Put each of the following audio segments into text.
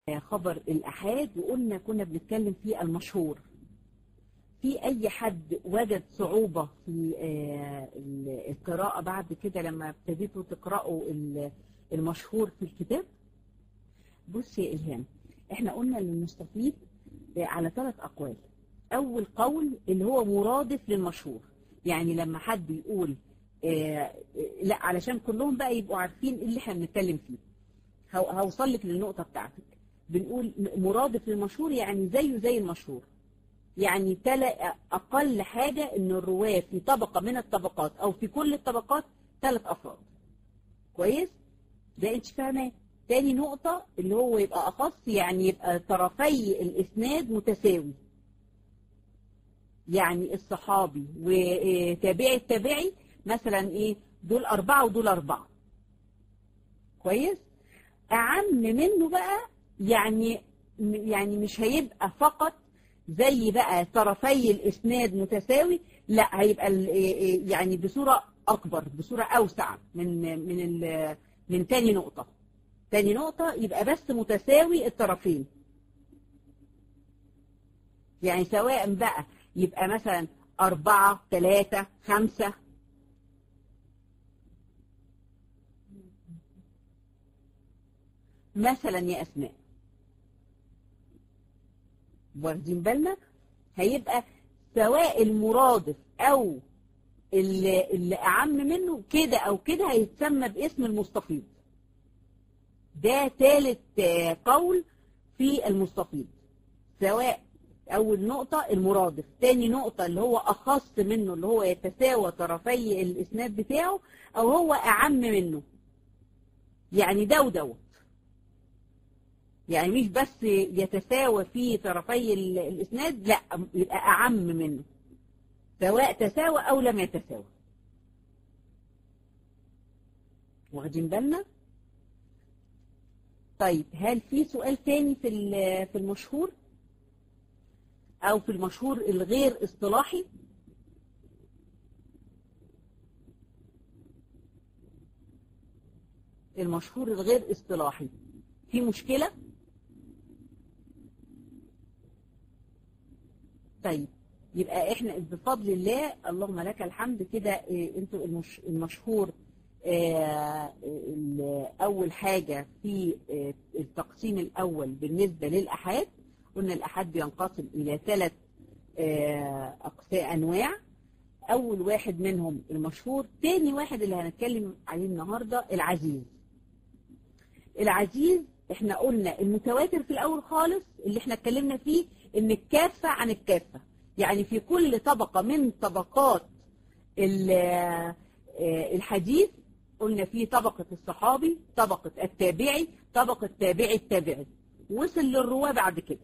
خبر الأحاد وقلنا كنا بنتكلم في المشهور في أي حد وجد صعوبة في آه، ال- القراءة بعد كده لما ابتديتوا تقرأوا ال- المشهور في الكتاب بص يا إلهام احنا قلنا ان المستفيد آه، على ثلاث أقوال أول قول اللي هو مرادف للمشهور يعني لما حد يقول آه، آه، لا علشان كلهم بقى يبقوا عارفين ايه اللي احنا بنتكلم فيه هو- هوصل لك للنقطة بتاعتك بنقول م- مرادف للمشهور يعني زيه زي المشهور يعني تلا أقل حاجة إن الرواة في طبقة من الطبقات أو في كل الطبقات ثلاث أفراد كويس؟ ده أنت فاهماه تاني نقطة اللي هو يبقى أخص يعني يبقى طرفي الإسناد متساوي يعني الصحابي وتابعي التابعي مثلا إيه دول أربعة ودول أربعة كويس؟ أعم منه بقى يعني يعني مش هيبقى فقط زي بقى طرفي الاسناد متساوي لا هيبقى ال- يعني بصوره اكبر بصوره اوسع من من ال- من تاني نقطه تاني نقطه يبقى بس متساوي الطرفين يعني سواء بقى يبقى مثلا أربعة ثلاثة خمسة مثلا يا أسماء واخدين بالنا هيبقى سواء المرادف او اللي, اللي اعم منه كده او كده هيتسمى باسم المستفيض ده ثالث آه، قول في المستفيض سواء اول نقطة المرادف تاني نقطة اللي هو اخص منه اللي هو يتساوى طرفي الاسناد بتاعه او هو اعم منه يعني ده ودوت يعني مش بس يتساوى في طرفي ال- الاسناد لا يبقى اعم منه سواء تساوى او لم يتساوى واخدين بالنا طيب هل في سؤال تاني في ال- في المشهور او في المشهور الغير اصطلاحي المشهور الغير اصطلاحي في مشكلة طيب يبقى احنا بفضل الله اللهم لك الحمد كده إيه، انتوا المش المشهور آه، ال- اول حاجة في آه، التقسيم الاول بالنسبة للاحاد قلنا الاحاد بينقسم الى ثلاث اقسام انواع اول واحد منهم المشهور تاني واحد اللي هنتكلم عليه النهارده العزيز العزيز احنا قلنا المتواتر في الاول خالص اللي احنا اتكلمنا فيه ان الكافة عن الكافة يعني في كل طبقة من طبقات ال- آه، الحديث قلنا في طبقة الصحابي طبقة التابعي طبقة تابعي التابعي وصل للرواة بعد كده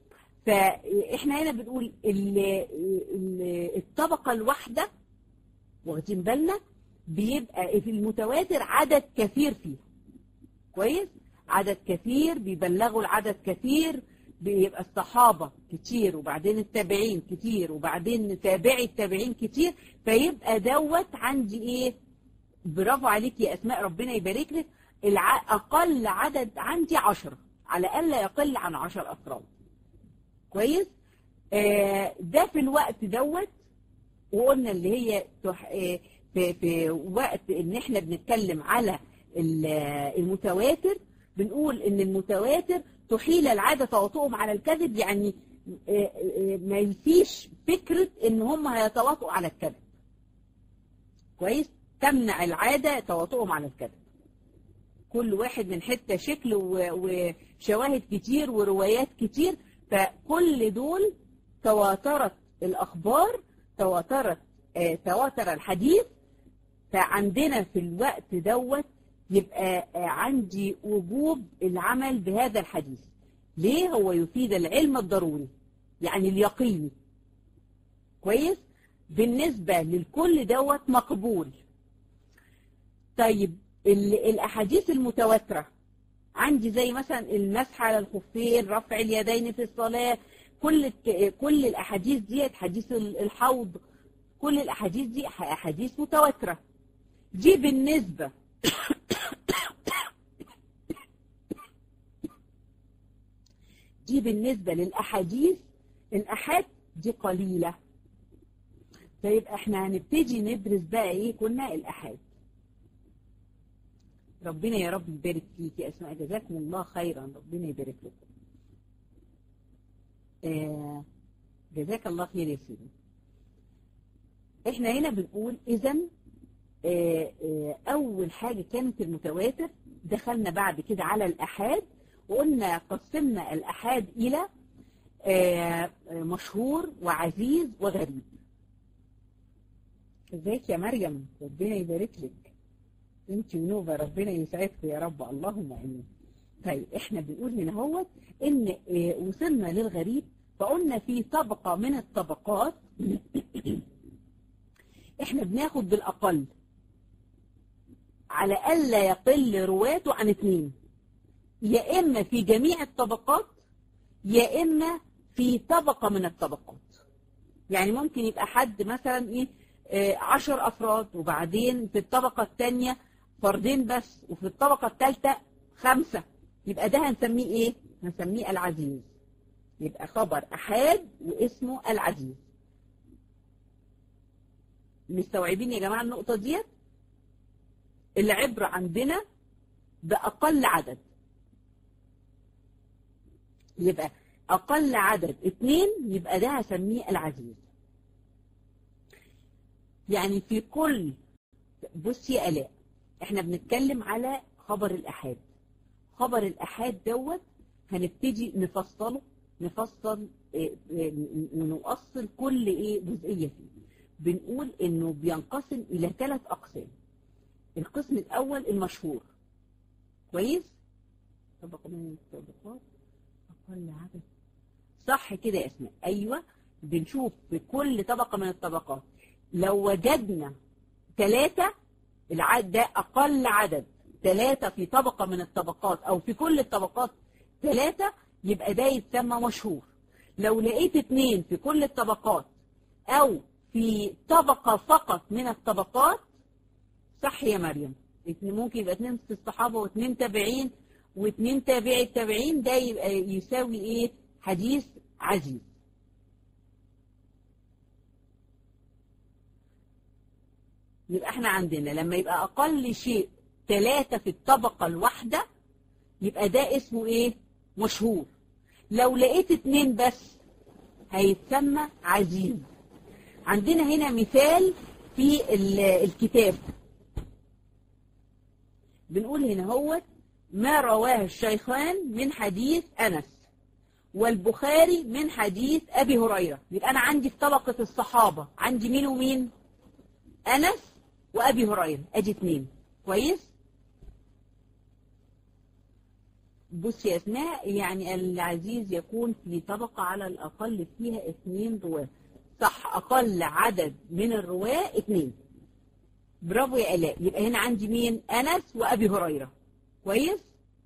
فاحنا هنا بنقول ال- ال- الطبقة الواحدة واخدين بالنا بيبقى في المتواتر عدد كثير فيها كويس عدد كثير بيبلغوا العدد كثير بيبقى الصحابة كتير وبعدين التابعين كتير وبعدين تابعي التابعين كتير فيبقى دوت عندي ايه برافو عليك يا اسماء ربنا يبارك لك الع... اقل عدد عندي عشرة على الاقل لا يقل عن عشر افراد كويس آه ده في الوقت دوت وقلنا اللي هي تح... آه، في, في وقت ان احنا بنتكلم على ال- المتواتر بنقول ان المتواتر تحيل العادة تواطؤهم على الكذب يعني آه، آه، ما يفيش فكرة ان هم هيتواطؤوا على الكذب كويس تمنع العادة تواطؤهم على الكذب كل واحد من حتة شكل و- وشواهد كتير وروايات كتير فكل دول تواترت الأخبار تواترت آه، تواتر الحديث فعندنا في الوقت دوت يبقى آه، عندي وجوب العمل بهذا الحديث ليه هو يفيد العلم الضروري يعني اليقيني كويس بالنسبة للكل دوت مقبول طيب ال- الأحاديث المتواترة عندي زي مثلا المسح على الخفين رفع اليدين في الصلاة كل الك- كل الأحاديث ديت حديث ال- الحوض كل الأحاديث دي ح- أحاديث متواترة دي بالنسبة دي بالنسبة للأحاديث الأحاد دي قليلة طيب احنا هنبتدي ندرس بقى ايه كنا الأحاد ربنا يا رب يبارك فيك يا أسماء جزاكم الله خيرا ربنا يبارك لكم آه جزاك الله خير يا سيدي احنا هنا بنقول اذا آه آه اول حاجة كانت المتواتر دخلنا بعد كده على الأحاد وقلنا قسمنا الأحاد إلى مشهور وعزيز وغريب ازيك يا مريم ربنا يبارك لك انت ونوبة ربنا يسعدكم يا رب اللهم امين طيب احنا بنقول هنا هو ان وصلنا للغريب فقلنا في طبقة من الطبقات احنا بناخد بالاقل على الا يقل رواته عن اثنين يا اما في جميع الطبقات يا اما في طبقة من الطبقات يعني ممكن يبقى حد مثلا ايه آه عشر افراد وبعدين في الطبقة الثانية فردين بس وفي الطبقة الثالثة خمسة يبقى ده هنسميه ايه هنسميه العزيز يبقى خبر احاد واسمه العزيز مستوعبين يا جماعة النقطة ديت العبرة عندنا بأقل عدد يبقى أقل عدد اتنين يبقى ده هسميه العزيز يعني في كل بصي يا آلاء احنا بنتكلم على خبر الأحاد خبر الأحاد دوت هنبتدي نفصله نفصل ونؤصل كل ايه جزئية فيه بنقول انه بينقسم الى ثلاث اقسام القسم الاول المشهور كويس طبقة من الطبقات أقل عدد صح كده يا اسماء ايوه بنشوف في كل طبقة من الطبقات لو وجدنا ثلاثة العدد ده اقل عدد ثلاثة في طبقة من الطبقات او في كل الطبقات ثلاثة يبقى ده يتسمى مشهور لو لقيت اثنين في كل الطبقات او في طبقة فقط من الطبقات صح يا مريم ممكن يبقى اثنين في الصحابة واثنين تابعين واثنين تابعي التابعين ده يبقى يساوي ايه حديث عزيز يبقى احنا عندنا لما يبقى اقل شيء ثلاثة في الطبقة الواحدة يبقى ده اسمه ايه مشهور لو لقيت اتنين بس هيتسمى عزيز عندنا هنا مثال في الكتاب بنقول هنا هو ما رواه الشيخان من حديث أنس والبخاري من حديث أبي هريرة يبقى أنا عندي في طبقة الصحابة عندي مين ومين أنس وأبي هريرة أدي اتنين كويس بص يا أسماء يعني العزيز يكون في طبقة على الأقل فيها اثنين رواه صح أقل عدد من الرواة اثنين برافو يا آلاء يبقى هنا عندي مين أنس وأبي هريرة كويس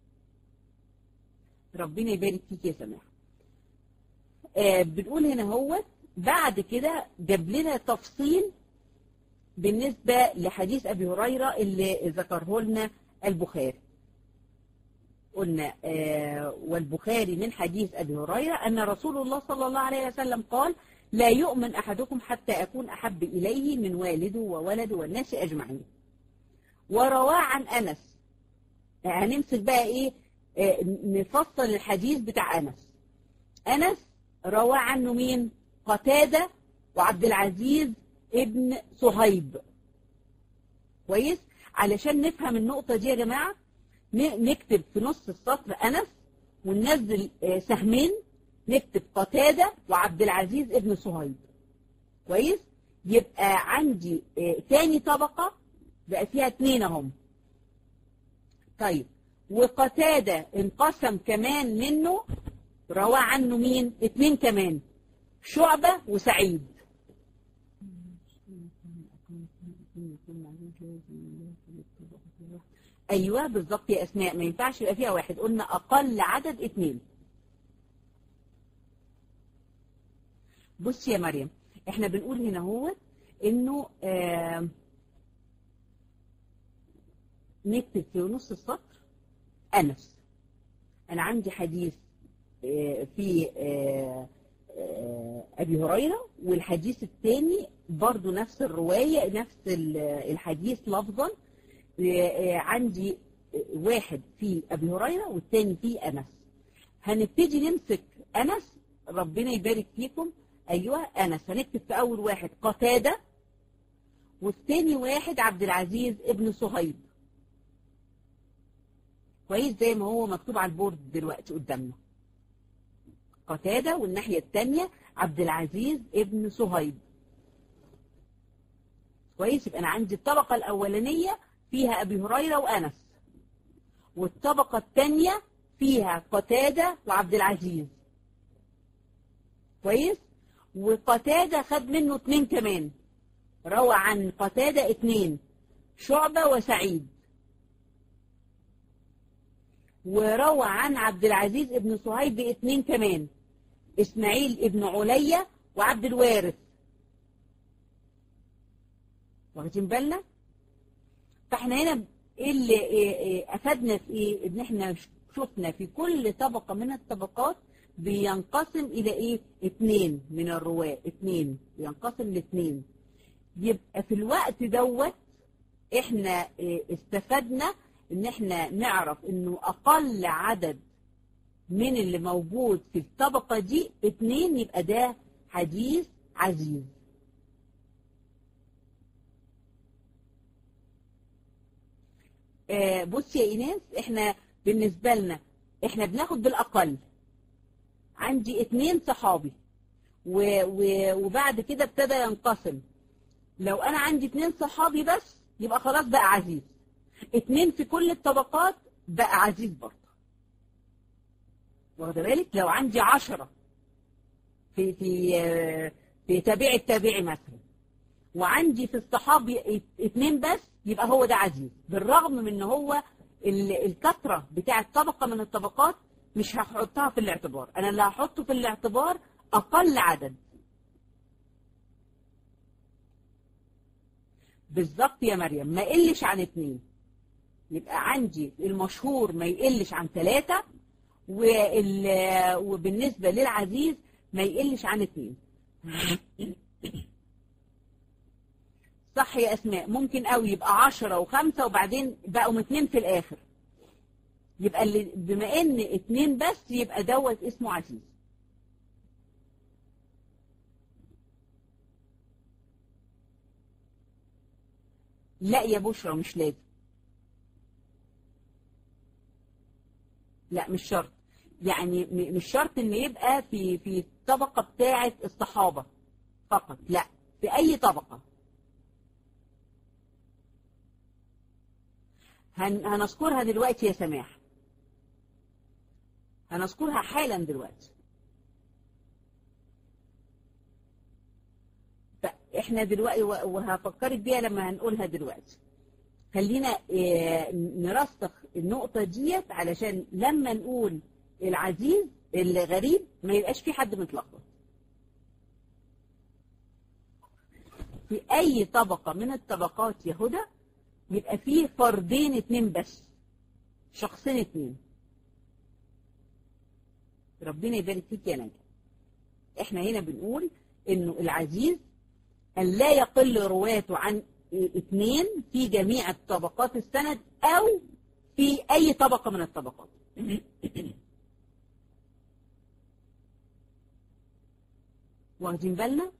ربنا يبارك فيك يا سماح آه بنقول هنا هو بعد كده جاب لنا تفصيل بالنسبة لحديث أبي هريرة اللي ذكره لنا البخاري قلنا آه والبخاري من حديث أبي هريرة أن رسول الله صلى الله عليه وسلم قال لا يؤمن أحدكم حتى أكون أحب إليه من والده وولده والناس أجمعين ورواه عن أنس هنمسك بقى إيه آه نفصل الحديث بتاع أنس أنس روى عنه مين قتادة وعبد العزيز ابن صهيب كويس علشان نفهم النقطة دي يا جماعة نكتب في نص السطر أنس وننزل آه سهمين نكتب قتادة وعبد العزيز ابن صهيب كويس يبقى عندي اه تاني طبقة بقى فيها اتنين اهم طيب وقتادة انقسم كمان منه روى عنه مين اتنين كمان شعبة وسعيد ايوه بالظبط يا اسماء ما ينفعش يبقى فيها واحد قلنا اقل عدد اتنين بص يا مريم احنا بنقول هنا هو انه آه نكتب في نص السطر انس انا عندي حديث آه، في آه، آه، أبي هريرة والحديث الثاني برضو نفس الرواية نفس ال- الحديث لفظا آه، آه، عندي آه، واحد في أبي هريرة والثاني في أنس هنبتدي نمسك أنس ربنا يبارك فيكم أيوة أنس هنكتب في أول واحد قتادة والثاني واحد عبد العزيز ابن صهيب كويس زي ما هو مكتوب على البورد دلوقتي قدامنا قتادة والناحية الثانية عبد العزيز ابن صهيب كويس يبقى أنا عندي الطبقة الأولانية فيها أبي هريرة وأنس والطبقة الثانية فيها قتادة وعبد العزيز كويس وقتادة خد منه اتنين كمان روى عن قتادة اتنين شعبة وسعيد وروى عن عبد العزيز ابن صهيب اتنين كمان اسماعيل ابن عليا وعبد الوارث واخدين بالنا فاحنا هنا ايه اللي إيه إيه افادنا في ايه ان احنا شفنا في كل طبقة من الطبقات بينقسم الى ايه اتنين من الرواة اتنين بينقسم لاتنين يبقى في الوقت دوت احنا إيه استفدنا ان احنا نعرف انه اقل عدد من اللي موجود في الطبقة دي اتنين يبقى ده حديث عزيز آه بص يا ايناس احنا بالنسبة لنا احنا بناخد بالاقل عندي اتنين صحابي و و وبعد كده ابتدى ينقسم لو انا عندي اتنين صحابي بس يبقى خلاص بقى عزيز اتنين في كل الطبقات بقى عزيز برضه واخد بالك لو عندي عشرة في في في تابع التابعي مثلا وعندي في الصحابي اتنين بس يبقى هو ده عزيز بالرغم من ان هو الكثرة بتاعة طبقة من الطبقات مش هحطها في الاعتبار انا اللي هحطه في الاعتبار اقل عدد بالظبط يا مريم ما يقلش عن اتنين يبقى عندي المشهور ما يقلش عن ثلاثة وبالنسبة للعزيز ما يقلش عن اتنين صح يا أسماء ممكن قوي يبقى عشرة وخمسة وبعدين بقوا اتنين في الآخر يبقى اللي بما ان اتنين بس يبقى دوت اسمه عزيز لا يا بشرى مش لازم لا مش شرط يعني مش شرط ان يبقى في في الطبقة بتاعة الصحابة فقط لا في اي طبقة هن هنذكرها دلوقتي يا سماح هنذكرها حالا دلوقتي فاحنا دلوقتي وهفكرك بيها لما هنقولها دلوقتي خلينا نرسخ النقطة ديت علشان لما نقول العزيز الغريب ما يبقاش في حد متلخبط في أي طبقة من الطبقات يا هدى يبقى فيه فردين اتنين بس شخصين اتنين ربنا يبارك فيك يا نجم احنا هنا بنقول انه العزيز ان لا يقل رواته عن اثنين في جميع طبقات السند او في اي طبقة من الطبقات واخدين بالنا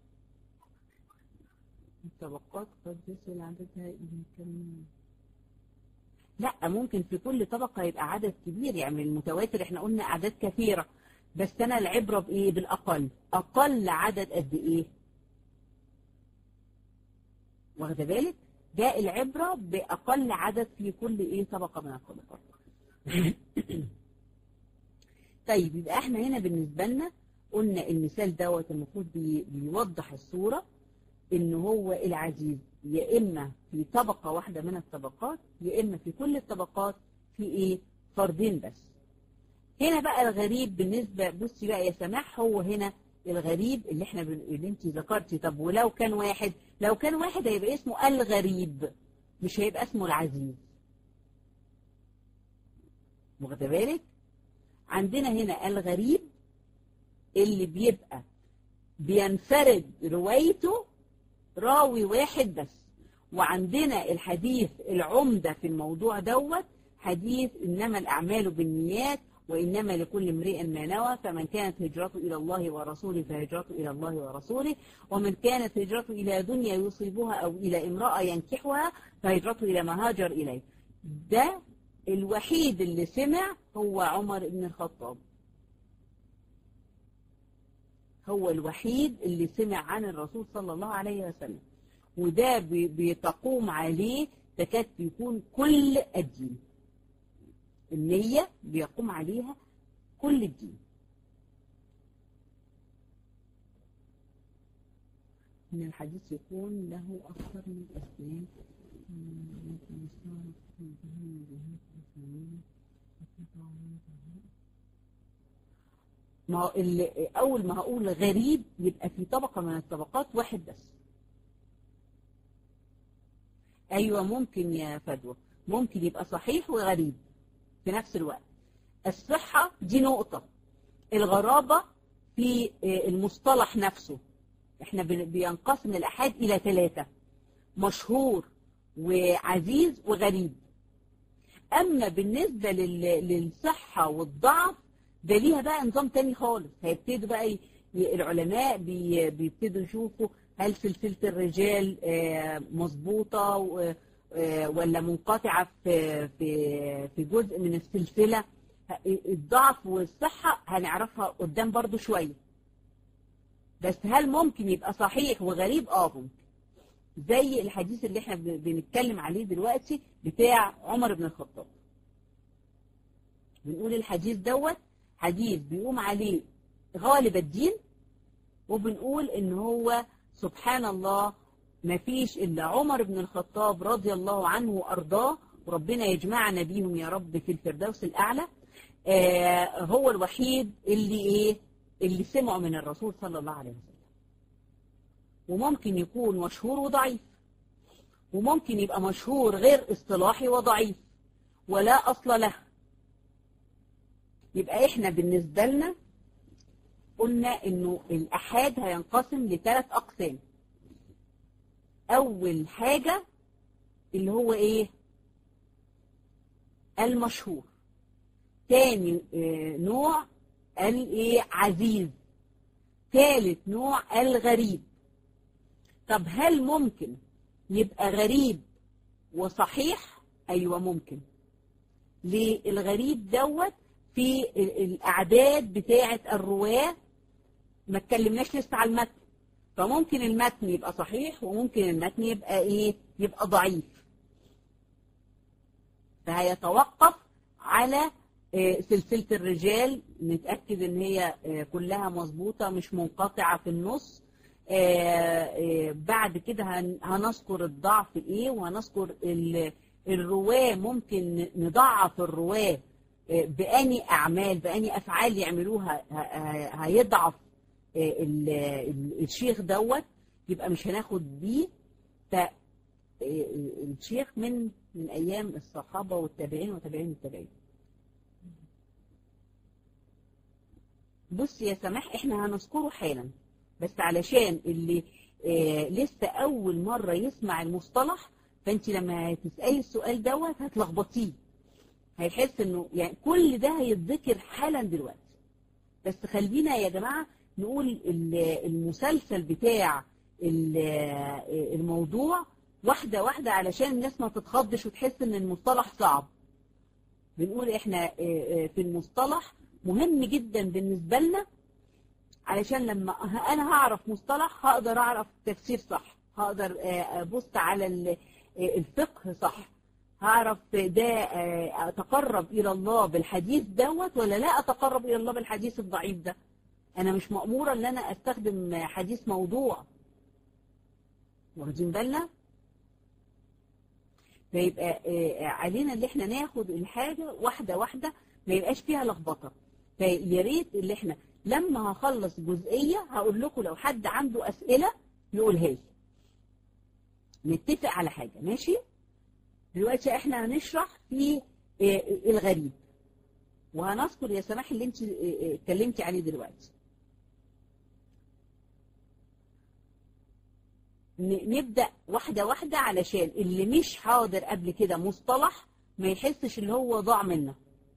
الطبقات قد يصل عددها الى كم لا ممكن في كل طبقة يبقى عدد كبير يعني المتواتر احنا قلنا اعداد كثيرة بس انا العبرة بايه بالاقل اقل عدد قد ايه واخده بالك ده العبرة بأقل عدد في كل إيه طبقة من الطبقات طيب يبقى احنا هنا بالنسبة لنا قلنا المثال دوت المفروض بي بيوضح الصورة ان هو العزيز يا اما في طبقة واحدة من الطبقات يا اما في كل الطبقات في ايه فردين بس هنا بقى الغريب بالنسبة بصي بقى يا سماح هو هنا الغريب اللي احنا بن... اللي انت ذكرتي طب ولو كان واحد لو كان واحد هيبقى اسمه الغريب مش هيبقى اسمه العزيز واخده بالك عندنا هنا الغريب اللي بيبقى بينفرد روايته راوي واحد بس وعندنا الحديث العمدة في الموضوع دوت حديث إنما الأعمال بالنيات وإنما لكل امرئ ما نوى فمن كانت هجرته إلى الله ورسوله فهجرته إلى الله ورسوله ومن كانت هجرته إلى دنيا يصيبها أو إلى امرأة ينكحها فهجرته إلى ما هاجر إليه ده الوحيد اللي سمع هو عمر بن الخطاب هو الوحيد اللي سمع عن الرسول صلى الله عليه وسلم وده بتقوم عليه تكاد يكون كل الدين النية بيقوم عليها كل الدين إن الحديث يكون له أكثر من أسنان ما هو أول ما هقول غريب يبقى في طبقة من الطبقات واحد بس أيوة ممكن يا فدوى ممكن يبقى صحيح وغريب في نفس الوقت الصحة دي نقطة الغرابة في المصطلح نفسه احنا بينقسم الأحاد إلى ثلاثة مشهور وعزيز وغريب أما بالنسبة للصحة والضعف ده ليها بقى نظام تاني خالص هيبتدوا بقى العلماء بيبتدوا يشوفوا هل سلسلة الرجال مظبوطة ولا منقطعة في في في جزء من السلسلة الضعف والصحة هنعرفها قدام برضو شوية بس هل ممكن يبقى صحيح وغريب اه ممكن زي الحديث اللي احنا بنتكلم عليه دلوقتي بتاع عمر بن الخطاب بنقول الحديث دوت حديث بيقوم عليه غالب الدين وبنقول ان هو سبحان الله ما فيش إلا عمر بن الخطاب رضي الله عنه وأرضاه وربنا يجمعنا بيهم يا رب في الفردوس الأعلى آه هو الوحيد اللي إيه اللي سمعوا من الرسول صلى الله عليه وسلم وممكن يكون مشهور وضعيف وممكن يبقى مشهور غير اصطلاحي وضعيف ولا أصل له يبقى إحنا بالنسبة لنا قلنا إنه الأحاد هينقسم لثلاث أقسام أول حاجة اللي هو إيه المشهور تاني نوع الإيه عزيز ثالث نوع الغريب طب هل ممكن يبقى غريب وصحيح أيوة ممكن ليه الغريب دوت في الأعداد بتاعة الرواة ما اتكلمناش لسه على المتن فممكن المتن يبقى صحيح وممكن المتن يبقى ايه يبقى ضعيف فهيتوقف على سلسلة الرجال نتأكد ان هي كلها مظبوطة مش منقطعة في النص بعد كده هنذكر الضعف ايه وهنذكر الرواة ممكن نضعف الرواة بأني أعمال بأني أفعال يعملوها هيضعف الشيخ دوت يبقى مش هناخد بيه الشيخ من من ايام الصحابه والتابعين وتابعين التابعين بص يا سماح احنا هنذكره حالا بس علشان اللي آه لسه اول مره يسمع المصطلح فانت لما هتسالي السؤال دوت هتلخبطيه هيحس انه يعني كل ده هيتذكر حالا دلوقتي بس خلينا يا جماعه نقول المسلسل بتاع الموضوع واحدة واحدة علشان الناس ما تتخضش وتحس ان المصطلح صعب بنقول احنا في المصطلح مهم جدا بالنسبة لنا علشان لما انا هعرف مصطلح هقدر اعرف تفسير صح هقدر ابص على الفقه صح هعرف ده اتقرب الى الله بالحديث دوت ولا لا اتقرب الى الله بالحديث الضعيف ده انا مش مأمورة ان انا استخدم حديث موضوع واخدين بالنا فيبقى علينا ان احنا ناخد الحاجة واحدة واحدة ما يبقاش فيها لخبطة فيا ريت اللي احنا لما هخلص جزئية هقول لكم لو حد عنده اسئلة يقولها لي نتفق على حاجة ماشي دلوقتي احنا هنشرح في الغريب وهنذكر يا سماح اللي انت اتكلمتي عليه دلوقتي ن- نبدأ واحدة واحدة علشان اللي مش حاضر قبل كده مصطلح ما يحسش اللي هو ضاع منه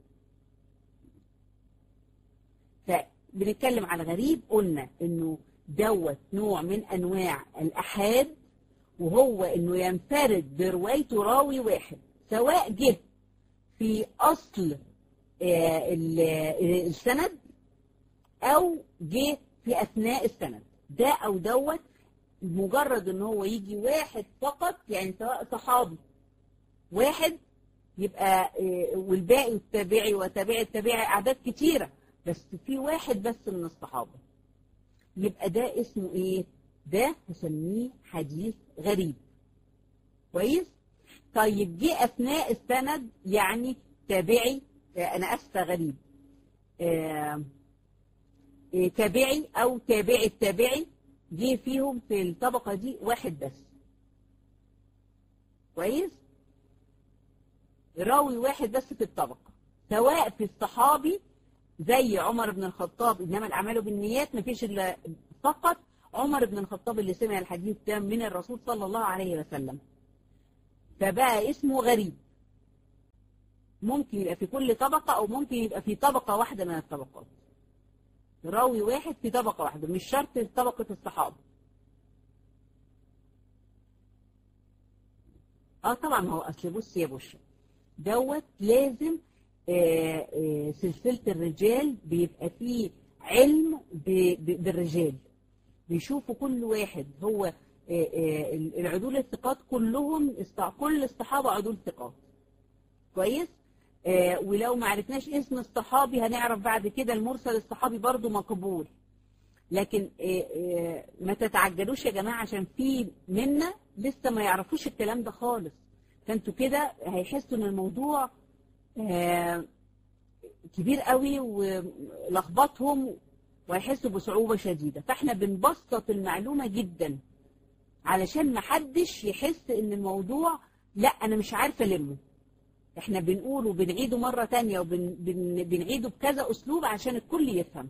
فبنتكلم على غريب قلنا انه دوت نوع من انواع الاحاد وهو انه ينفرد بروايته راوي واحد سواء جه في اصل آه، ال- آه، السند او جه في اثناء السند ده او دوت مجرد ان هو يجي واحد فقط يعني سواء صحابي واحد يبقى آه، والباقي التابعي وتابعي التابعي اعداد كتيره بس في واحد بس من الصحابه يبقى ده اسمه ايه ده هسميه حديث غريب كويس طيب جه اثناء السند يعني تابعي آه، انا اسفه غريب آه، آه، تابعي او تابعي التابعي جه فيهم في الطبقه دي واحد بس كويس راوي واحد بس في الطبقه سواء في الصحابي زي عمر بن الخطاب انما الاعمال بالنيات مفيش الا فقط عمر بن الخطاب اللي سمع الحديث ده من الرسول صلى الله عليه وسلم فبقى اسمه غريب ممكن يبقى في كل طبقة أو ممكن يبقى في طبقة واحدة من الطبقات راوي واحد في طبقة واحدة مش شرط طبقة الصحابة اه طبعا ما هو اصل بص يا بشرى دوت لازم آه آه سلسلة الرجال بيبقى فيه علم ب- ب- بالرجال بيشوفوا كل واحد هو آه آه العدول الثقات كلهم است- كل الصحابة عدول ثقات كويس آه ولو ما عرفناش اسم الصحابي هنعرف بعد كده المرسل الصحابي برضو مقبول لكن آه آه ما تتعجلوش يا جماعة عشان في منا لسه ما يعرفوش الكلام ده خالص فانتوا كده هيحسوا ان الموضوع آه كبير قوي ولخبطهم وهيحسوا بصعوبة شديدة فاحنا بنبسط المعلومة جدا علشان ما حدش يحس ان الموضوع لا انا مش عارفة المه احنا بنقوله وبنعيده مرة تانية وبنعيده بكذا اسلوب عشان الكل يفهم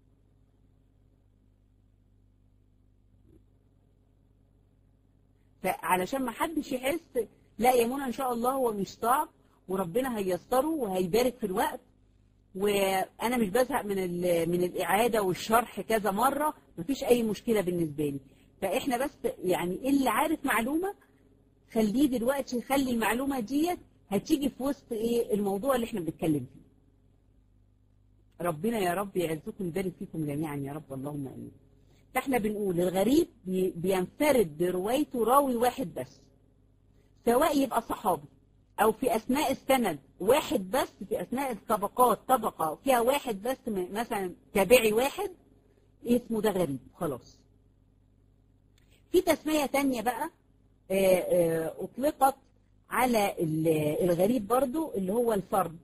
فعلشان ما حدش يحس لا يا منى ان شاء الله هو مش صعب وربنا هيسره وهيبارك في الوقت وانا مش بزهق من ال- من الاعاده والشرح كذا مره مفيش اي مشكله بالنسبه لي فاحنا بس يعني اللي عارف معلومه خليه دلوقتي خلي المعلومه ديت هتيجي في وسط ايه الموضوع اللي احنا بنتكلم فيه ربنا يا رب يعزكم ويبارك فيكم جميعا يا رب اللهم امين فاحنا بنقول الغريب بي- بينفرد بروايته راوي واحد بس سواء يبقى صحابي او في اثناء السند واحد بس في اثناء الطبقات طبقه فيها واحد بس م- مثلا تابعي واحد اسمه ده غريب خلاص في تسميه تانية بقى آه، آه، اطلقت على ال- الغريب برضو اللي هو الفرد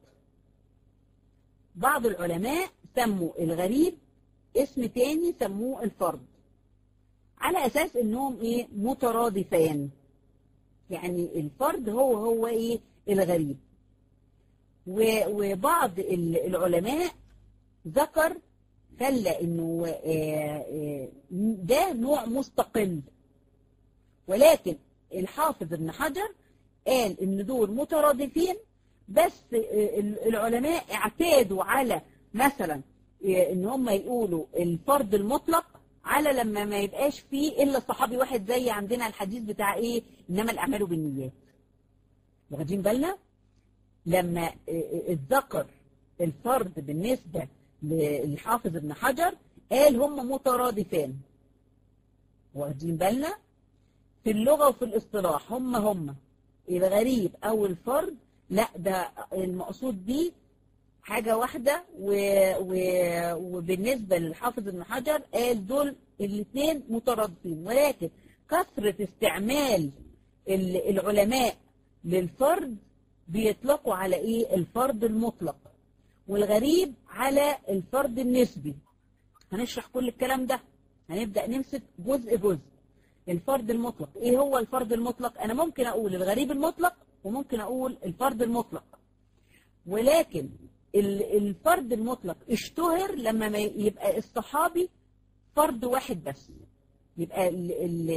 بعض العلماء سموا الغريب اسم تاني سموه الفرد على اساس انهم ايه مترادفان يعني الفرد هو هو ايه الغريب و- وبعض ال- العلماء ذكر خلى انه آه، آه، ده نوع مستقل ولكن الحافظ ابن حجر قال ان دول مترادفين بس آه، العلماء اعتادوا على مثلا آه، ان هم يقولوا الفرد المطلق على لما ما يبقاش فيه الا صحابي واحد زي عندنا الحديث بتاع ايه انما الاعمال بالنيات واخدين بالنا لما آه، آه، اتذكر الفرد بالنسبه للحافظ ابن حجر قال هم مترادفان واخدين بالنا في اللغة وفي الاصطلاح هم هم الغريب أو الفرد لا ده المقصود بيه حاجة واحدة و... و... وبالنسبة للحافظ ابن حجر قال دول الاثنين مترادفين ولكن كثرة استعمال ال- العلماء للفرد بيطلقوا على ايه الفرد المطلق والغريب على الفرد النسبي هنشرح كل الكلام ده هنبدأ نمسك جزء جزء الفرد المطلق ايه هو الفرد المطلق انا ممكن اقول الغريب المطلق وممكن اقول الفرد المطلق ولكن ال- الفرد المطلق اشتهر لما ما يبقى الصحابي فرد واحد بس يبقى ال ال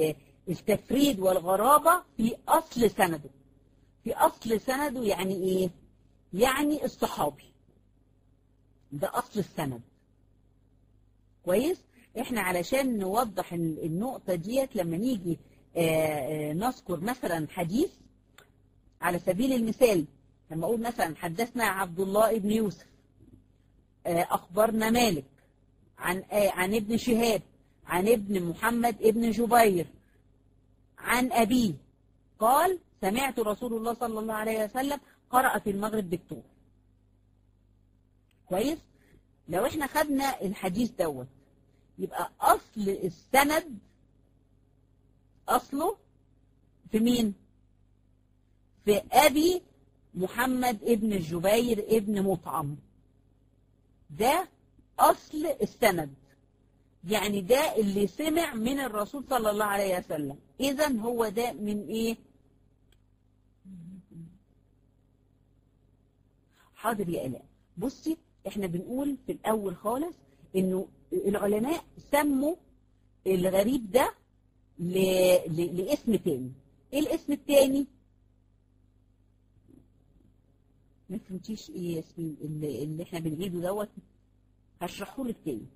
التفريد والغرابة في أصل سنده في أصل سنده يعني إيه؟ يعني الصحابي ده أصل السند كويس؟ إحنا علشان نوضح النقطة ديت لما نيجي آآ آآ نذكر مثلا حديث على سبيل المثال لما أقول مثلا حدثنا عبد الله بن يوسف أخبرنا مالك عن عن ابن شهاب عن ابن محمد ابن جبير عن أبيه قال سمعت رسول الله صلى الله عليه وسلم قرأ في المغرب بالطور كويس لو احنا خدنا الحديث دوت يبقى أصل السند أصله في مين في أبي محمد ابن الجبير ابن مطعم ده أصل السند يعني ده اللي سمع من الرسول صلى الله عليه وسلم إذا هو ده من إيه حاضر يا آلاء بصي احنا بنقول في الأول خالص إنه العلماء سموا الغريب ده ل... ل... لاسم تاني ايه الاسم التاني ما فهمتيش ايه يا ياسمين اللي, اللي احنا بنعيده دوت هشرحه لك تاني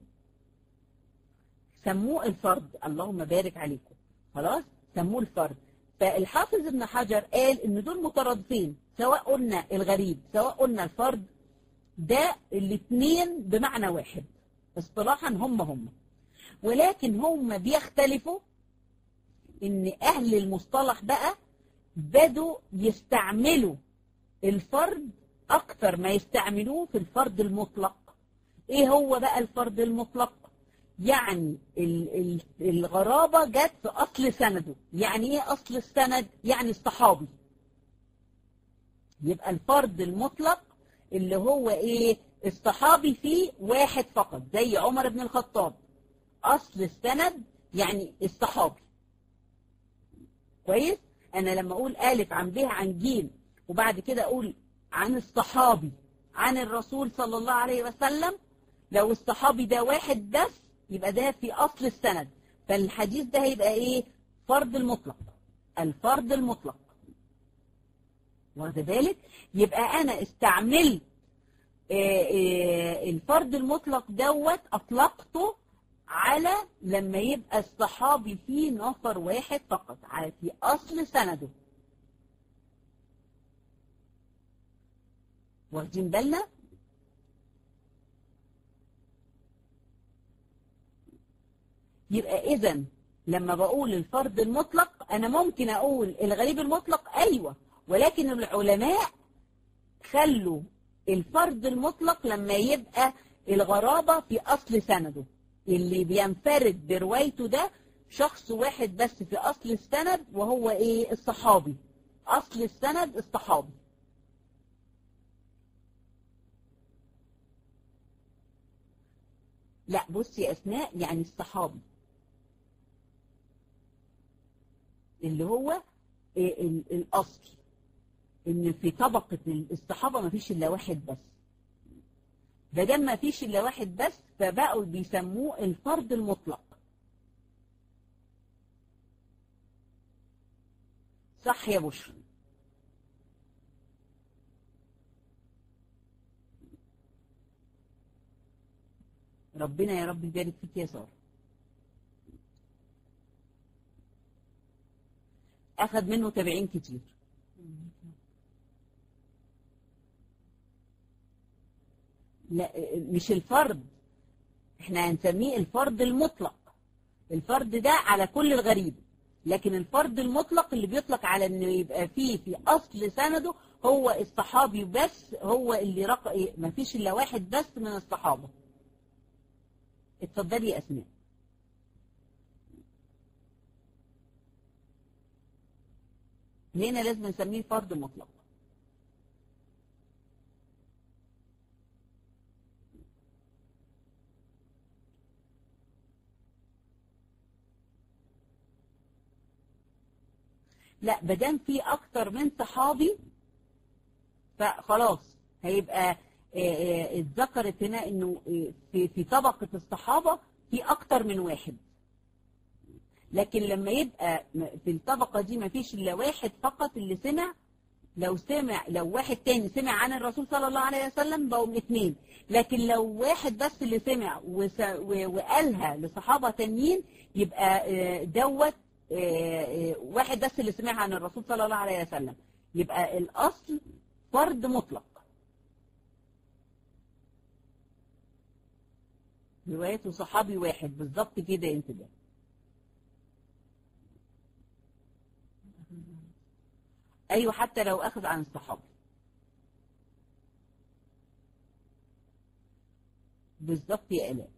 سموه الفرد اللهم بارك عليكم خلاص سموه الفرد فالحافظ ابن حجر قال ان دول مترادفين سواء قلنا الغريب سواء قلنا الفرد ده الاثنين بمعنى واحد اصطلاحا هم هم ولكن هم بيختلفوا ان اهل المصطلح بقى بدوا يستعملوا الفرد اكتر ما يستعملوه في الفرد المطلق ايه هو بقى الفرد المطلق يعني الغرابة جت في أصل سنده يعني إيه أصل السند؟ يعني الصحابي يبقى الفرد المطلق اللي هو إيه الصحابي فيه واحد فقط زي عمر بن الخطاب أصل السند يعني الصحابي كويس؟ أنا لما أقول ألف عن به عن جيم وبعد كده أقول عن الصحابي عن الرسول صلى الله عليه وسلم لو الصحابي ده واحد بس يبقى ده في أصل السند فالحديث ده هيبقى إيه فرد المطلق الفرد المطلق واخد بالك يبقى أنا استعملت الفرد المطلق دوت أطلقته على لما يبقى الصحابي فيه نفر واحد فقط على في أصل سنده واخدين بالنا يبقى إذا لما بقول الفرد المطلق أنا ممكن أقول الغريب المطلق أيوة ولكن العلماء خلوا الفرد المطلق لما يبقى الغرابة في أصل سنده اللي بينفرد بروايته ده شخص واحد بس في أصل السند وهو إيه الصحابي أصل السند الصحابي لا بصي يا أسماء يعني الصحابي اللي هو الأصل إن في طبقة الصحابة ما فيش إلا واحد بس ده دام ما فيش إلا واحد بس فبقوا بيسموه الفرد المطلق صح يا بشرى ربنا يا رب يبارك فيك يا ساره اخذ منه تابعين كتير لا مش الفرد احنا هنسميه الفرد المطلق الفرد ده على كل الغريب لكن الفرد المطلق اللي بيطلق على انه يبقى فيه في اصل سنده هو الصحابي بس هو اللي رق... ما فيش الا واحد بس من الصحابه اتفضلي يا اسماء هنا لازم نسميه فرد مطلق لا بدام في اكتر من صحابي فخلاص هيبقى اتذكرت هنا انه في في طبقه الصحابه في اكتر من واحد لكن لما يبقى في الطبقة دي ما فيش إلا واحد فقط اللي سمع لو سمع لو واحد تاني سمع عن الرسول صلى الله عليه وسلم بقوا اثنين لكن لو واحد بس اللي سمع وقالها لصحابة تانيين يبقى دوت واحد بس اللي سمعها عن الرسول صلى الله عليه وسلم يبقى الأصل فرد مطلق روايته صحابي واحد بالظبط كده انت ده ايوه حتى لو اخذ عن الصحابي بالظبط يا الاء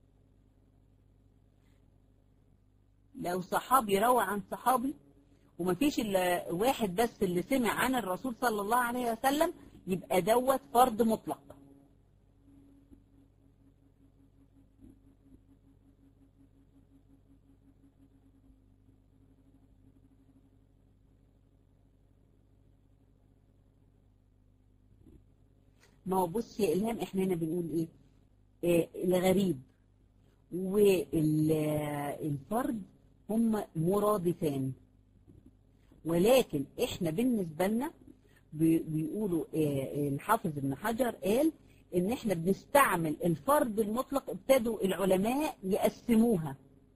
لو صحابي روى عن صحابي ومفيش الا واحد بس اللي سمع عن الرسول صلى الله عليه وسلم يبقى دوت فرض مطلق ما هو بص يا إلهام احنا هنا بنقول ايه آه الغريب والفرد هم مرادفان ولكن احنا بالنسبة لنا بيقولوا آه الحافظ ابن حجر قال ان احنا بنستعمل الفرد المطلق ابتدوا العلماء يقسموها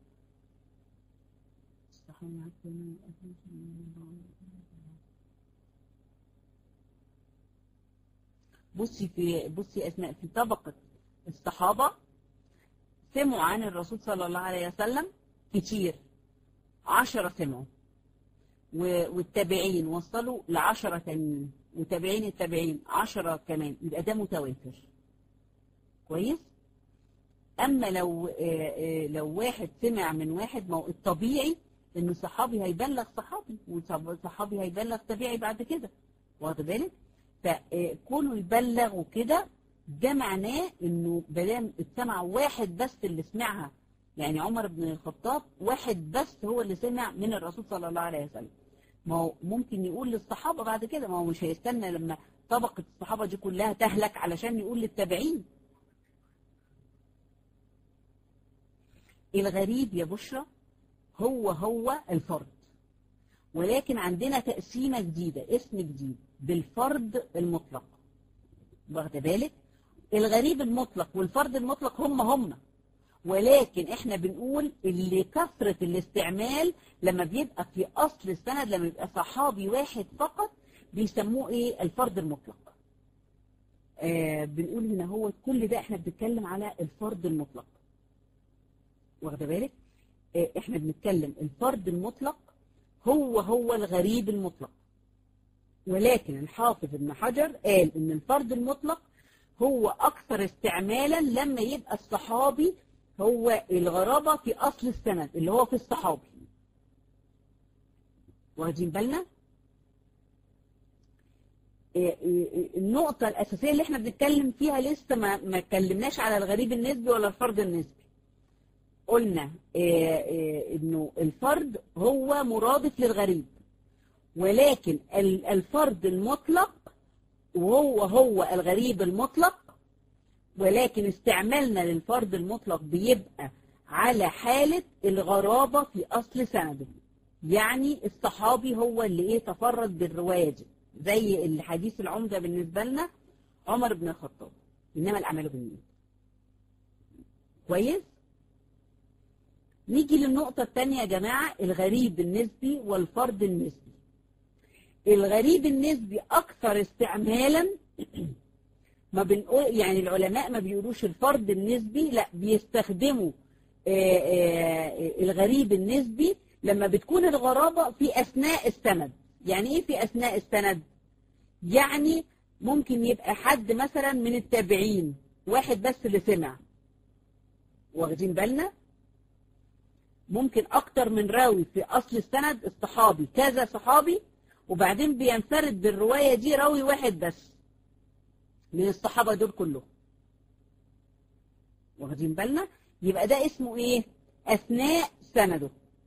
بصي في بصي اسماء في طبقه الصحابه سمعوا عن الرسول صلى الله عليه وسلم كتير عشرة سمعوا والتابعين وصلوا لعشرة تانيين وتابعين التابعين عشرة كمان يبقى ده متواتر كويس اما لو لو واحد سمع من واحد ما هو الطبيعي ان صحابي هيبلغ صحابي وصحابي هيبلغ تابعي بعد كده واخد بالك فكونه يبلغ وكده ده معناه انه بدام اتسمع واحد بس اللي سمعها يعني عمر بن الخطاب واحد بس هو اللي سمع من الرسول صلى الله عليه وسلم ما هو ممكن يقول للصحابة بعد كده ما هو مش هيستنى لما طبقة الصحابة دي كلها تهلك علشان يقول للتابعين الغريب يا بشرى هو هو الفرد ولكن عندنا تقسيمة جديدة اسم جديد بالفرد المطلق واخد بالك الغريب المطلق والفرد المطلق هم هم ولكن احنا بنقول اللي كثرة الاستعمال لما بيبقى في اصل السند لما يبقى صحابي واحد فقط بيسموه ايه الفرد المطلق آه بنقول هنا هو كل ده احنا بنتكلم على الفرد المطلق واخد بالك آه احنا بنتكلم الفرد المطلق هو هو الغريب المطلق ولكن الحافظ ابن حجر قال ان الفرد المطلق هو اكثر استعمالا لما يبقى الصحابي هو الغرابة في اصل السند اللي هو في الصحابي واخدين بالنا النقطة الأساسية اللي احنا بنتكلم فيها لسه ما ما اتكلمناش على الغريب النسبي ولا الفرد النسبي قلنا انه الفرد هو مرادف للغريب ولكن الفرد المطلق وهو هو الغريب المطلق ولكن استعمالنا للفرد المطلق بيبقى على حالة الغرابة في أصل سنده يعني الصحابي هو اللي ايه تفرد بالرواية دي زي الحديث العمدة بالنسبة لنا عمر بن الخطاب إنما الأعمال بالنية كويس نيجي للنقطة الثانية يا جماعة الغريب النسبي والفرد النسبي الغريب النسبي أكثر استعمالا ما بنقول يعني العلماء ما بيقولوش الفرد النسبي لا بيستخدموا آآ آآ الغريب النسبي لما بتكون الغرابة في أثناء السند يعني إيه في أثناء السند يعني ممكن يبقى حد مثلا من التابعين واحد بس اللي سمع واخدين بالنا ممكن أكتر من راوي في أصل السند الصحابي كذا صحابي وبعدين بينفرد بالرواية دي راوي واحد بس من الصحابة دول كلهم واخدين بالنا يبقى ده اسمه ايه اثناء سنده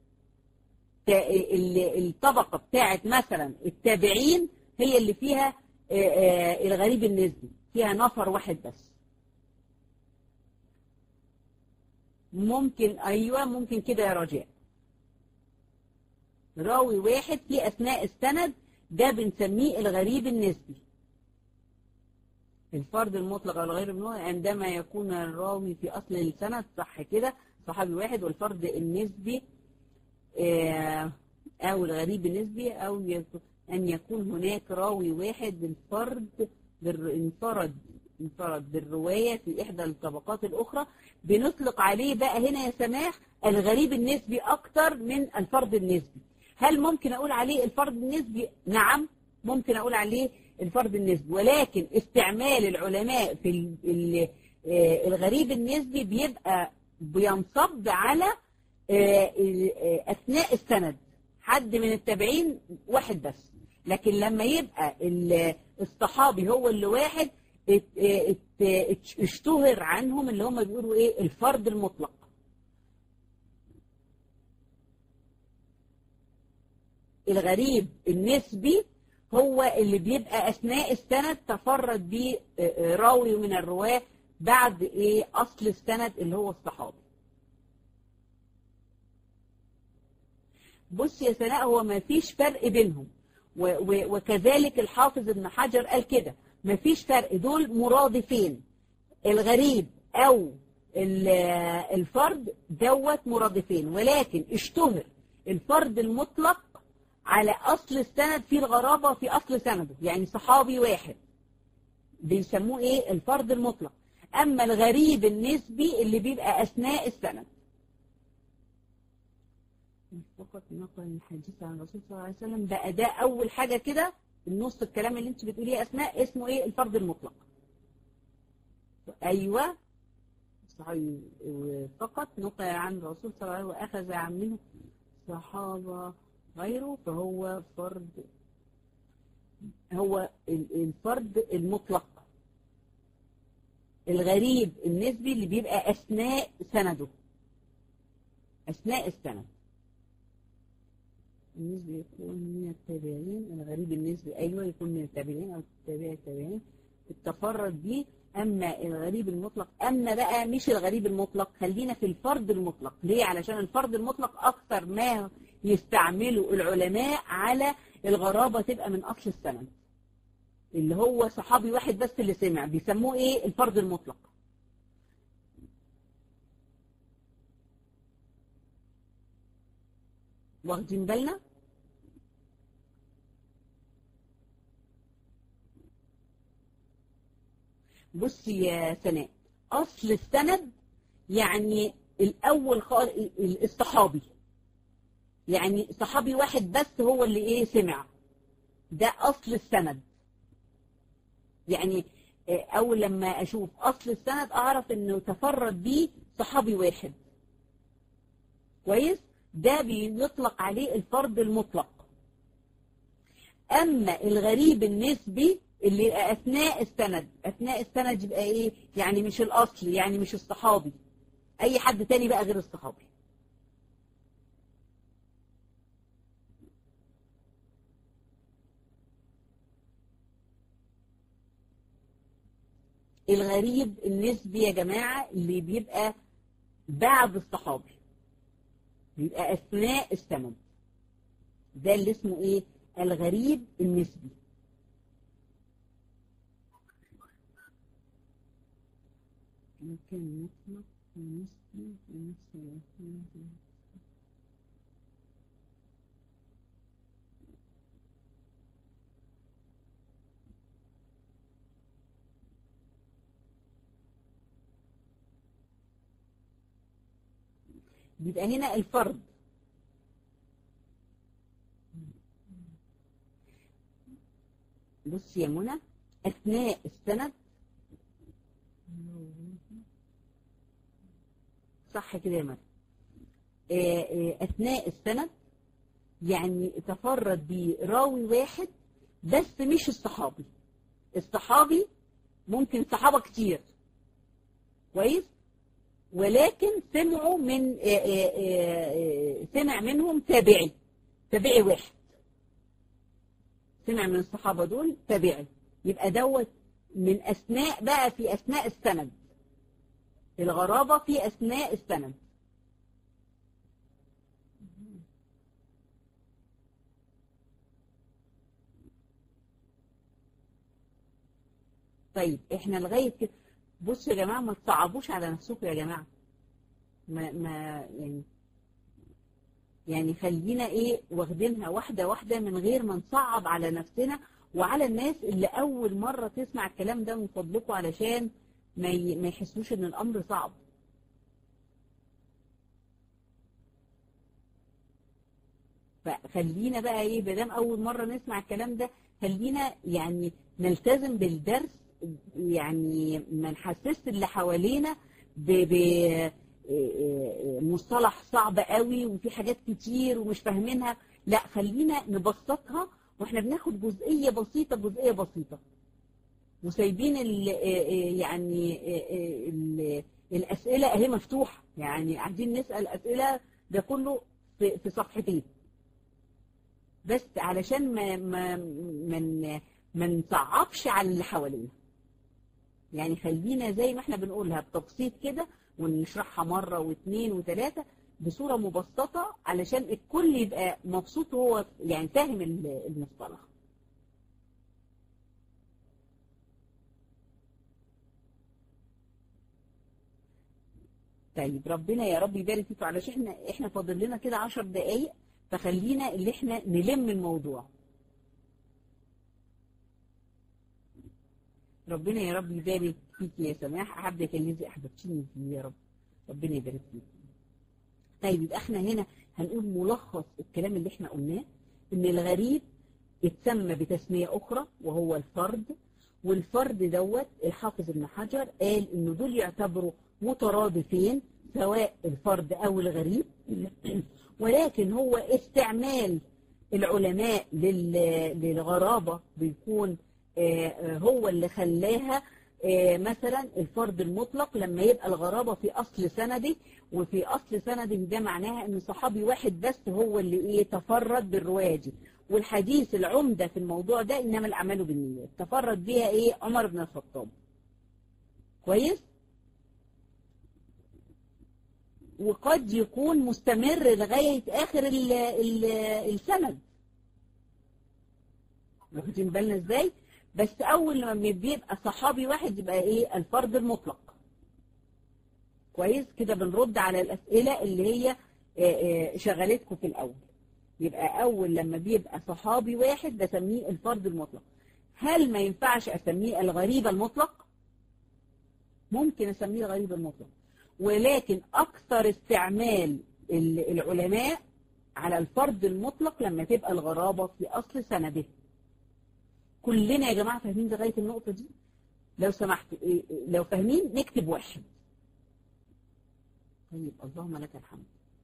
الطبقة بتاعت مثلا التابعين هي اللي فيها الغريب النسبي فيها نفر واحد بس ممكن ايوه ممكن كده يا رجاء راوي واحد في أثناء السند ده بنسميه الغريب النسبي الفرد المطلق أو الغير المطلق عندما يكون الراوي في أصل السند صح كده صحابي واحد والفرد النسبي آه، أو الغريب النسبي أو يك- أن يكون هناك راوي واحد الفرد بال- انفرد انفرد بالرواية في إحدى الطبقات الأخرى بنطلق عليه بقى هنا يا سماح الغريب النسبي أكتر من الفرد النسبي هل ممكن أقول عليه الفرد النسبي؟ نعم ممكن أقول عليه الفرد النسبي ولكن استعمال العلماء في ال- ال- آه، الغريب النسبي بيبقى بينصب على آه، آه، أثناء السند حد من التابعين واحد بس لكن لما يبقى ال- الصحابي هو اللي واحد ات- ات- ات- اشتهر عنهم اللي هم بيقولوا ايه الفرد المطلق الغريب النسبي هو اللي بيبقى اثناء السند تفرد بيه اه، اه، راوي من الرواه بعد ايه اصل السند اللي هو الصحابي بص يا سناء هو ما فيش فرق بينهم و- و- وكذلك الحافظ ابن حجر قال كده ما فيش فرق دول مرادفين الغريب او ال- الفرد دوت مرادفين ولكن اشتهر الفرد المطلق على اصل السند في الغرابه في اصل سنده يعني صحابي واحد بيسموه ايه الفرد المطلق اما الغريب النسبي اللي بيبقى اثناء السند فقط نقل الحديث عن الرسول صلى الله عليه وسلم بقى ده اول حاجه كده النص الكلام اللي انت بتقوليه اسماء اسمه ايه الفرد المطلق ايوه صحيح فقط نقل عن الرسول صلى الله عليه وسلم واخذ عن منه صحابه غيره فهو فرد هو ال- الفرد المطلق الغريب النسبي اللي بيبقى اثناء سنده اثناء السند النسبي يكون من التابعين الغريب النسبي ايوه يكون من التابعين او تابع التابعين التفرد بيه اما الغريب المطلق اما بقى مش الغريب المطلق خلينا في الفرد المطلق ليه علشان الفرد المطلق اكثر ما يستعمله العلماء على الغرابه تبقى من اصل السند اللي هو صحابي واحد بس اللي سمع بيسموه ايه الفرد المطلق واخدين بالنا بصي يا سناء اصل السند يعني الاول خالص الصحابي يعني صحابي واحد بس هو اللي ايه سمع ده اصل السند يعني آه، اول لما اشوف اصل السند اعرف انه تفرد بيه صحابي واحد كويس ده بيطلق عليه الفرد المطلق اما الغريب النسبي اللي يبقى اثناء السند اثناء السند يبقى ايه يعني مش الاصل يعني مش الصحابي اي حد تاني بقى غير الصحابي الغريب النسبي يا جماعة اللي بيبقى بعد الصحابي بيبقى أثناء السند ده اللي اسمه إيه الغريب النسبي ممكن نطلق النسبي النسبي بيبقى هنا الفرد بص يا منى اثناء السند صح كده يا منى آه، آه، اثناء السند يعني تفرد براوي واحد بس مش الصحابي الصحابي ممكن صحابه كتير كويس ولكن سمعوا من آه، آه، آه، آه، سمع منهم تابعي تابعي واحد سمع من الصحابة دول تابعي يبقى دوت من أثناء بقى في أثناء السند الغرابة في أثناء السند طيب احنا لغايه كده بصوا يا جماعه ما تصعبوش على نفسكم يا جماعه ما ما يعني يعني خلينا ايه واخدينها واحده واحده من غير ما نصعب على نفسنا وعلى الناس اللي اول مره تسمع الكلام ده من فضلكم علشان ما ي- ما يحسوش ان الامر صعب فخلينا بقى ايه ما دام اول مره نسمع الكلام ده خلينا يعني نلتزم بالدرس يعني ما نحسسش اللي حوالينا ب ب- مصطلح صعب قوي وفي حاجات كتير ومش فاهمينها لا خلينا نبسطها واحنا بناخد جزئيه بسيطه جزئيه بسيطه وسايبين ال يعني ال الاسئله اهي مفتوحه يعني قاعدين نسال اسئله ده كله في في صفحتين بس علشان ما ما ما ن- ما نصعبش على اللي حوالينا يعني خلينا زي ما احنا بنقولها بتبسيط كده ونشرحها مرة واثنين وثلاثة بصورة مبسطة علشان الكل يبقى مبسوط وهو يعني فاهم ال- المصطلح طيب ربنا يا رب يبارك فيكم علشان احنا احنا فاضل لنا كده 10 دقايق فخلينا اللي احنا نلم الموضوع ربنا يا رب يبارك فيك يا سماح احبك الذي احببتني فيه يا رب ربنا يبارك فيك طيب يبقى احنا هنا هنقول ملخص الكلام اللي احنا قلناه ان الغريب اتسمى بتسمية اخرى وهو الفرد والفرد دوت الحافظ ابن حجر قال انه دول يعتبروا مترادفين سواء الفرد او الغريب ولكن هو استعمال العلماء لل- للغرابة بيكون آه، آه، هو اللي خلاها آه، مثلا الفرد المطلق لما يبقى الغرابة في أصل سندي وفي أصل سندي ده معناها إن صحابي واحد بس هو اللي إيه تفرد بالرواية دي والحديث العمدة في الموضوع ده إنما الأعمال بالنيات تفرد بيها إيه عمر بن الخطاب كويس وقد يكون مستمر لغاية آخر ال ال السند واخدين بالنا ازاي بس اول لما بيبقى صحابي واحد يبقى ايه الفرد المطلق كويس كده بنرد على الاسئله اللي هي آه، آه، شغلتكم في الاول يبقى اول لما بيبقى صحابي واحد بسميه الفرد المطلق هل ما ينفعش اسميه الغريب المطلق ممكن اسميه الغريب المطلق ولكن اكثر استعمال ال- العلماء على الفرد المطلق لما تبقى الغرابه في اصل سنده كلنا يا جماعة فاهمين لغاية النقطة دي لو سمحت إيه- إيه، لو فاهمين نكتب واحد طيب اللهم لك الحمد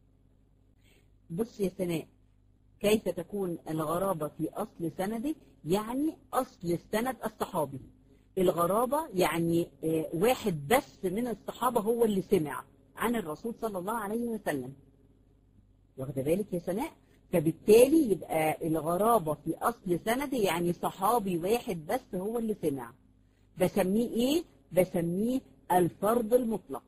بص يا سناء كيف تكون الغرابة في أصل سنده يعني أصل السند الصحابي الغرابة يعني آه، واحد بس من الصحابة هو اللي سمع عن الرسول صلى الله عليه وسلم واخده بالك يا سناء فبالتالي يبقى الغرابة في أصل سنده يعني صحابي واحد بس هو اللي سمع بسميه إيه؟ بسميه الفرد المطلق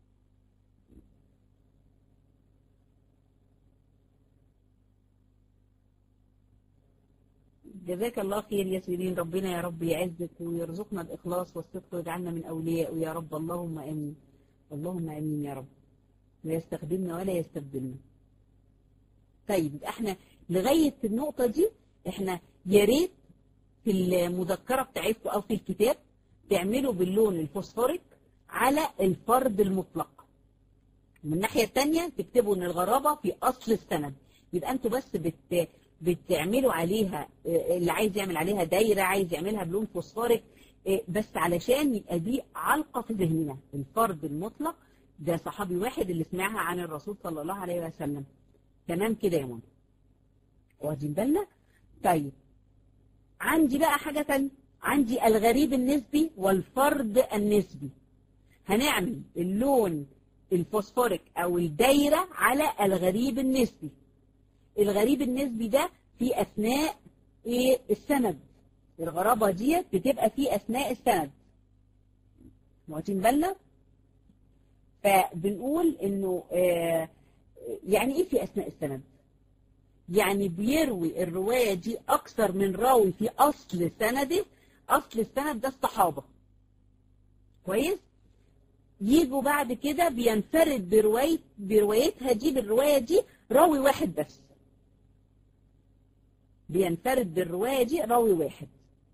جزاك الله خير يا سيرين ربنا يا رب يعزك ويرزقنا الإخلاص والصدق ويجعلنا من أولياء يا رب اللهم آمين اللهم آمين يا رب ويستخدمنا ولا يستبدلنا طيب يبقى احنا لغاية النقطة دي احنا يا ريت في المذكرة بتاعتكم أو في الكتاب تعملوا باللون الفوسفوريك على الفرد المطلق من الناحية التانية تكتبوا ان الغرابة في أصل السند يبقى انتوا بس بت بتعملوا عليها اه، اللي عايز يعمل عليها دايرة عايز يعملها بلون فوسفوريك اه، بس علشان يبقى دي علقة في ذهننا الفرد المطلق ده صحابي واحد اللي سمعها عن الرسول صلى الله عليه وسلم تمام كده يا منى واخدين بالنا طيب عندي بقى حاجة تانية عندي الغريب النسبي والفرد النسبي هنعمل اللون الفوسفوريك او الدايرة على الغريب النسبي الغريب النسبي ده في اثناء ايه السند الغرابة ديت بتبقى في اثناء السند واخدين بالنا فبنقول انه آه يعني ايه في اثناء السند يعني بيروي الرواية دي اكثر من راوي في اصل سنده اصل السند ده الصحابة كويس يجوا بعد كده بينفرد برواية بروايتها دي بالرواية دي راوي واحد بس بينفرد بالرواية دي راوي واحد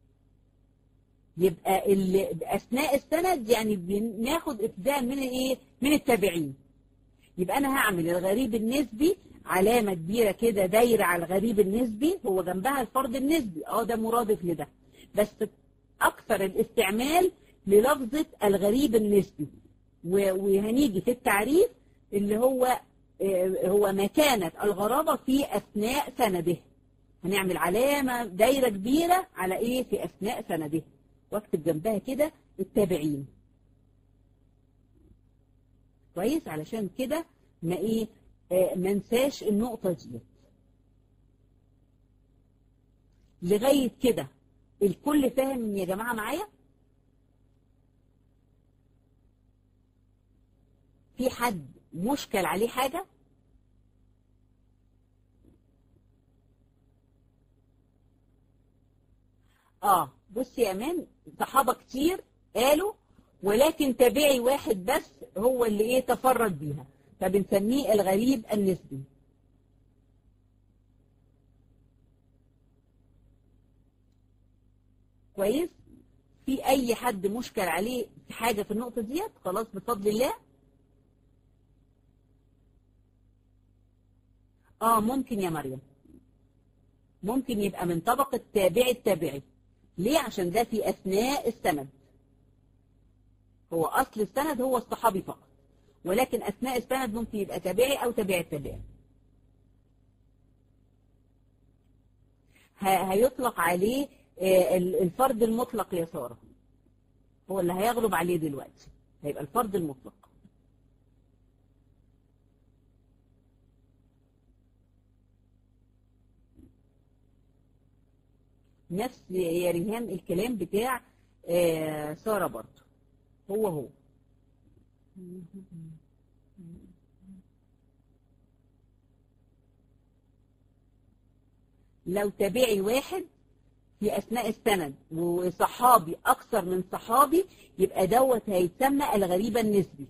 يبقى اللي اثناء السند يعني بناخد ابتداء من الايه من التابعين يبقى انا هعمل الغريب النسبي علامة كبيرة كده دايرة على الغريب النسبي هو جنبها الفرد النسبي اه ده مرادف لده بس اكثر الاستعمال للفظة الغريب النسبي وهنيجي في التعريف اللي هو هو مكانة الغرابة في أثناء سنده هنعمل علامة دايرة كبيرة على إيه في أثناء سنده واكتب جنبها كده التابعين كويس علشان كده ما إيه ما ننساش النقطة دي لغاية كده الكل فاهم يا جماعة معايا؟ في حد مشكل عليه حاجة اه بصي يا امان صحابة كتير قالوا ولكن تابعي واحد بس هو اللي ايه تفرد بيها فبنسميه الغريب النسبي كويس في اي حد مشكل عليه حاجة في النقطة ديت خلاص بفضل الله اه ممكن يا مريم ممكن يبقى من طبقة تابع التابعي ليه عشان ده في أثناء السند هو أصل السند هو الصحابي فقط ولكن أثناء السند ممكن يبقى تابعي أو تابع التابعي هيطلق عليه الفرد المطلق يا سارة هو اللي هيغلب عليه دلوقتي هيبقى الفرد المطلق نفس يا ريهام الكلام بتاع آه سارة برضه هو هو لو تابعي واحد في أثناء السند وصحابي أكثر من صحابي يبقى دوت هيتسمى الغريب النسبي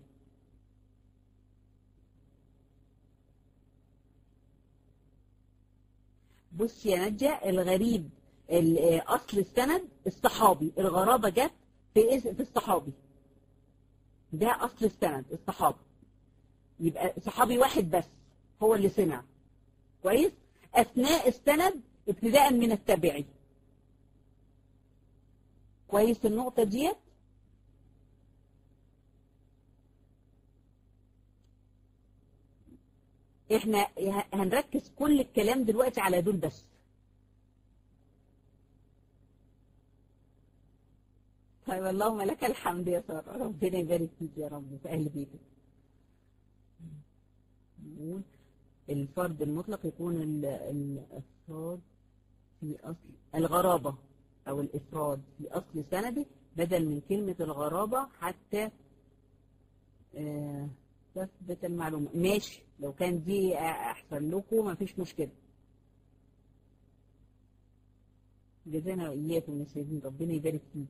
بص يا نجا الغريب اصل السند الصحابي الغرابه جت في في الصحابي ده اصل السند الصحابي يبقى صحابي واحد بس هو اللي سمع كويس اثناء السند ابتداء من التابعي كويس النقطه ديت احنا هنركز كل الكلام دلوقتي على دول بس طيب اللهم لك الحمد يا سارة ربنا يبارك فيك يا رب في أهل بيتك الفرد المطلق يكون الإفراد في أصل الغرابة أو الإفراد في أصل سنده بدل من كلمة الغرابة حتى آه تثبت المعلومة ماشي لو كان دي أحسن لكم مفيش مشكلة جزانا وإياكم يا سيدين ربنا يبارك فيك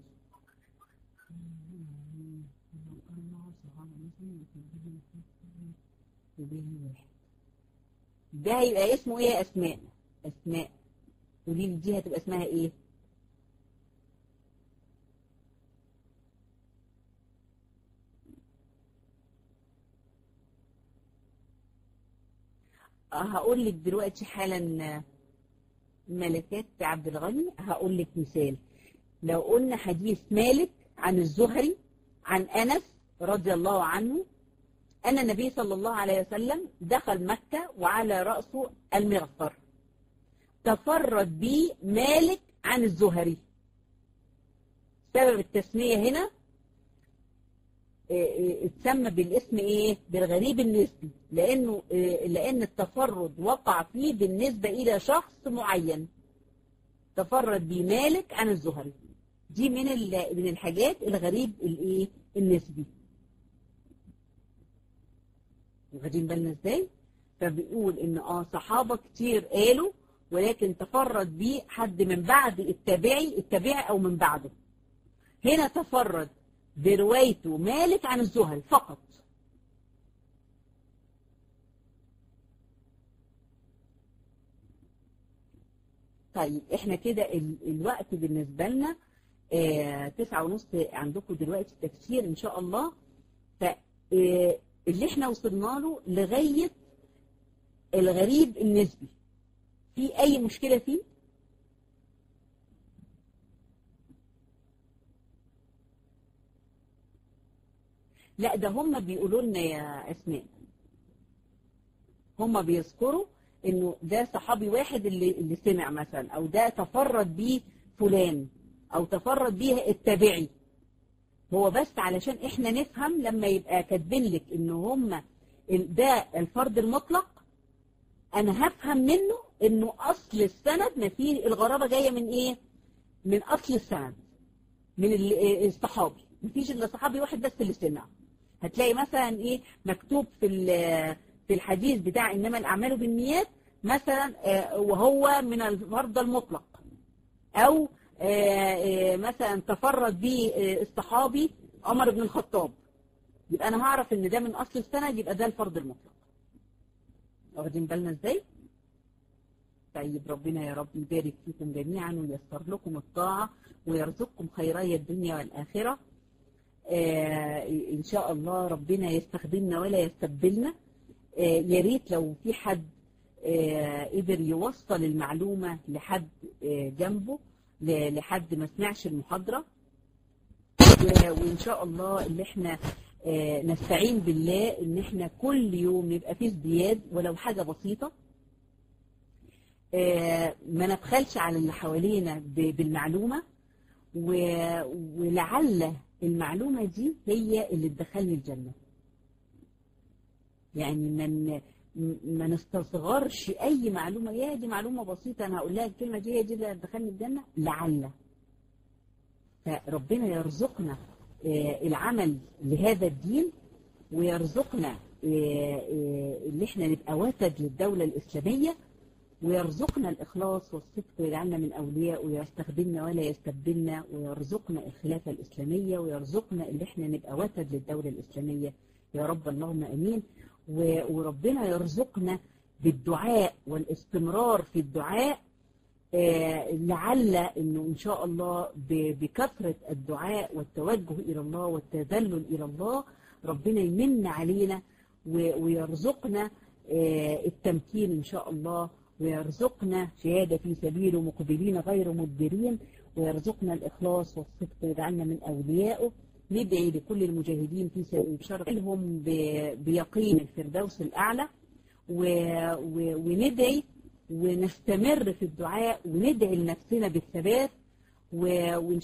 ده هيبقى اسمه ايه يا اسماء اسماء قولي لي دي هتبقى اسمها ايه هقول لك دلوقتي حالا ملكات عبد الغني هقول لك مثال لو قلنا حديث مالك عن الزهري عن أنس رضي الله عنه أن النبي صلى الله عليه وسلم دخل مكة وعلى رأسه المغفر تفرد به مالك عن الزهري سبب التسمية هنا اتسمى بالاسم ايه بالغريب النسبي لانه لان التفرد وقع فيه بالنسبة الى شخص معين تفرد به مالك عن الزهري دي من من الحاجات الغريب الايه النسبي واخدين بالنا ازاي فبيقول ان اه صحابه كتير قالوا ولكن تفرد بيه حد من بعد التابعي التابعي او من بعده هنا تفرد بروايته مالك عن الزهري فقط طيب احنا كده ال- الوقت بالنسبة لنا آه، تسعة ونص عندكم دلوقتي التفسير ان شاء الله فاللي احنا وصلنا له لغاية الغريب النسبي في اي مشكلة فيه لا ده هم بيقولوا لنا يا اسماء هم بيذكروا انه ده صحابي واحد اللي اللي سمع مثلا او ده تفرد بيه فلان او تفرد بيه التابعي هو بس علشان احنا نفهم لما يبقى كاتبين لك ان هم ال- ده الفرد المطلق انا هفهم منه انه اصل السند ما فيه الغرابه جايه من ايه من اصل السند من ال- الصحابي مفيش الا صحابي واحد بس اللي سمع هتلاقي مثلا ايه مكتوب في ال- في الحديث بتاع انما الاعمال بالنيات مثلا آه، وهو من الفرد المطلق او آه، آه، مثلا تفرد به آه، الصحابي عمر بن الخطاب يبقى انا هعرف ان ده من اصل السند يبقى ده الفرد المطلق واخدين بالنا ازاي طيب ربنا يا رب يبارك فيكم جميعا وييسر لكم الطاعه ويرزقكم خيري الدنيا والاخره آه، ان شاء الله ربنا يستخدمنا ولا يستبدلنا آه، يا ريت لو في حد آه، قدر يوصل المعلومه لحد آه، جنبه ل- لحد ما سمعش المحاضره و- وان شاء الله اللي احنا آه، نستعين بالله ان احنا كل يوم يبقى فيه ازدياد ولو حاجه بسيطه آه، ما نبخلش على اللي حوالينا ب- بالمعلومه و- ولعل المعلومه دي هي اللي تدخلني الجنه يعني من ما نستصغرش اي معلومه يا دي معلومه بسيطه انا هقول لها الكلمه دي هي دي اللي هتدخلني الجنه لعل فربنا يرزقنا آه، العمل لهذا الدين ويرزقنا آه، آه، اللي احنا نبقى وتد للدوله الاسلاميه ويرزقنا الإخلاص والصدق ويجعلنا من أولياء ويستخدمنا ولا يستبدلنا ويرزقنا الخلافة الإسلامية ويرزقنا اللي احنا نبقى وتد للدولة الإسلامية يا رب اللهم أمين و- وربنا يرزقنا بالدعاء والاستمرار في الدعاء آه، لعل انه ان شاء الله ب- بكثره الدعاء والتوجه الى الله والتذلل الى الله ربنا يمن علينا و- ويرزقنا آه، التمكين ان شاء الله ويرزقنا شهاده في سبيله مقبلين غير مدبرين ويرزقنا الاخلاص والصدق ويجعلنا من اوليائه ندعي لكل المجاهدين في سبيل شرع لهم ب- بيقين الفردوس الاعلى و- و- وندعي ونستمر في الدعاء وندعي لنفسنا بالثبات و- وإن